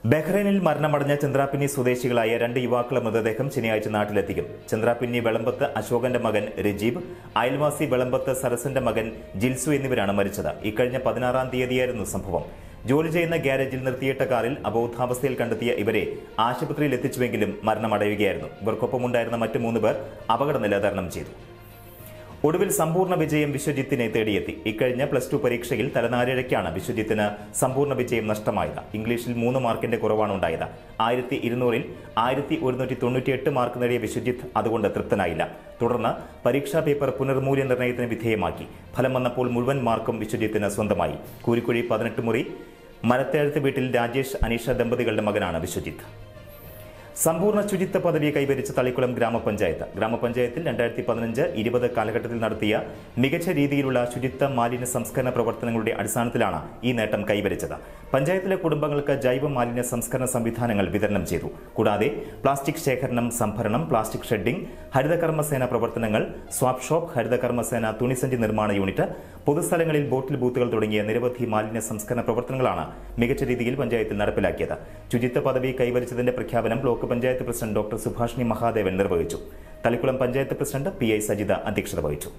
ബഹ്റൈനിൽ മരണമടഞ്ഞ ചന്ദ്രാപിന്നി സ്വദേശികളായ രണ്ട് യുവാക്കളുടെ മൃതദേഹം ശനിയാഴ്ച നാട്ടിലെത്തിക്കും ചന്ദ്രാപിന്നി വെളമ്പത്ത് അശോകന്റെ മകൻ രജീബ് അയൽവാസി വെളമ്പത്ത് സരസന്റെ മകൻ ജിൽസു എന്നിവരാണ് മരിച്ചത് ഇക്കഴിഞ്ഞ പതിനാറാം തീയതിയായിരുന്നു സംഭവം ജോലി ചെയ്യുന്ന ഗ്യാരേജിൽ നിർത്തിയിട്ട കാറിൽ അബോധാവസ്ഥയിൽ കണ്ടെത്തിയ ഇവരെ ആശുപത്രിയിൽ എത്തിച്ചുവെങ്കിലും മരണമടയുകയായിരുന്നു ഇവർക്കൊപ്പമുണ്ടായിരുന്ന മറ്റു മൂന്ന് പേർ അപകടനില തരണം ചെയ്തു ഒടുവിൽ സമ്പൂർണ്ണ വിജയം വിശ്വജിത്തിനെ തേടിയെത്തി ഇക്കഴിഞ്ഞ പ്ലസ് ടു പരീക്ഷയിൽ തലനാരിഴയ്ക്കാണ് വിശ്വജിത്തിന് സമ്പൂർണ്ണ വിജയം നഷ്ടമായത് ഇംഗ്ലീഷിൽ മൂന്ന് മാർക്കിന്റെ കുറവാണ് ഉണ്ടായത് ആയിരത്തി ഇരുന്നൂറിൽ ആയിരത്തി ഒരുന്നൂറ്റി തൊണ്ണൂറ്റിയെട്ട് മാർക്ക് നേടിയ വിശ്വജിത്ത് അതുകൊണ്ട് തൃപ്തനായില്ല തുടർന്ന് പരീക്ഷാ പേപ്പർ പുനർമൂല്യനിർണ്ണയത്തിന് വിധേയമാക്കി ഫലം വന്നപ്പോൾ മുഴുവൻ മാർക്കും വിശ്വജിത്തിന് സ്വന്തമായി കൂരിക്കുഴി പതിനെട്ട് മുറി മരത്തേഴത്ത് വീട്ടിൽ രാജേഷ് അനീഷ ദമ്പതികളുടെ മകനാണ് വിശ്വജിത്ത് സമ്പൂർണ്ണ ശുചിത്വ പദവി കൈവരിച്ച തളിക്കുളം ഗ്രാമപഞ്ചായത്ത് ഗ്രാമപഞ്ചായത്തിൽ രണ്ടായിരത്തി പതിനഞ്ച് ഇരുപത് കാലഘട്ടത്തിൽ നടത്തിയ മികച്ച രീതിയിലുള്ള ശുചിത്വ മാലിന്യ സംസ്കരണ പ്രവർത്തനങ്ങളുടെ അടിസ്ഥാനത്തിലാണ് ഈ നേട്ടം കൈവരിച്ചത് പഞ്ചായത്തിലെ കുടുംബങ്ങൾക്ക് ജൈവ മാലിന്യ സംസ്കരണ സംവിധാനങ്ങൾ വിതരണം ചെയ്തു കൂടാതെ പ്ലാസ്റ്റിക് ശേഖരണം സംഭരണം പ്ലാസ്റ്റിക് ഷെഡിംഗ് ഹരിതകർമ്മസേന പ്രവർത്തനങ്ങൾ സ്വാപ് ഷോപ്പ് ഹരിതകർമ്മസേന തുണിസഞ്ചി നിർമ്മാണ യൂണിറ്റ് പൊതുസ്ഥലങ്ങളിൽ ബോട്ടിൽ ബൂത്തുകൾ തുടങ്ങിയ നിരവധി മാലിന്യ സംസ്കരണ പ്രവർത്തനങ്ങളാണ് മികച്ച രീതിയിൽ പഞ്ചായത്തിൽ നടപ്പിലാക്കിയത് ശുചിത്വ പദവി കൈവരിച്ചതിന്റെ പ്രഖ്യാപനം block panchayat president doctor Subhashini Mahadevan നിർവഹിച്ചു Thalikulam panchayat president P I Sajitha അധ്യക്ഷത വഹിച്ചു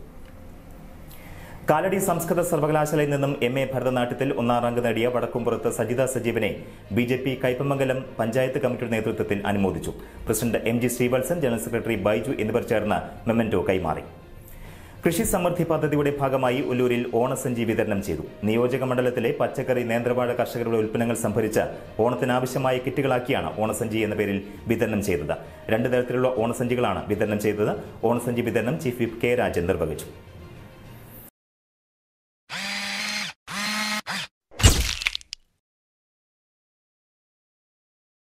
കാലടി സംസ്കൃത സർവകലാശാലയിൽ നിന്നും എം എ ഭരതനാട്യത്തിൽ ഒന്നാം റാങ്ക് നേടിയ വടക്കുംപുറത്ത് സജിത സജീവനെ B J P Kaipamangalam panchayat കമ്മിറ്റിയുടെ നേതൃത്വത്തിൽ അനുമോദിച്ചു president M G Sreevalsan general secretary Baiju എന്നിവർ ചേർന്ന് മെമ്മന്റോ കൈമാറി കൃഷി സമൃദ്ധി പദ്ധതിയുടെ ഭാഗമായി ഉല്ലൂരിൽ ഓണസഞ്ചി വിതരണം ചെയ്തു നിയോജക മണ്ഡലത്തിലെ പച്ചക്കറി നേന്ത്രവാഴ കർഷകരുടെ ഉൽപ്പന്നങ്ങൾ സംഭരിച്ച് ഓണത്തിനാവശ്യമായ കിറ്റുകളാക്കിയാണ് ഓണസഞ്ചി എന്ന പേരിൽ വിതരണം ചെയ്തത് രണ്ട് തരത്തിലുള്ള ഓണസഞ്ചികളാണ് വിതരണം ചെയ്തത് ഓണസഞ്ചി വിതരണം ചീഫ് വിപ്പ് കെ രാജൻ നിർവഹിച്ചു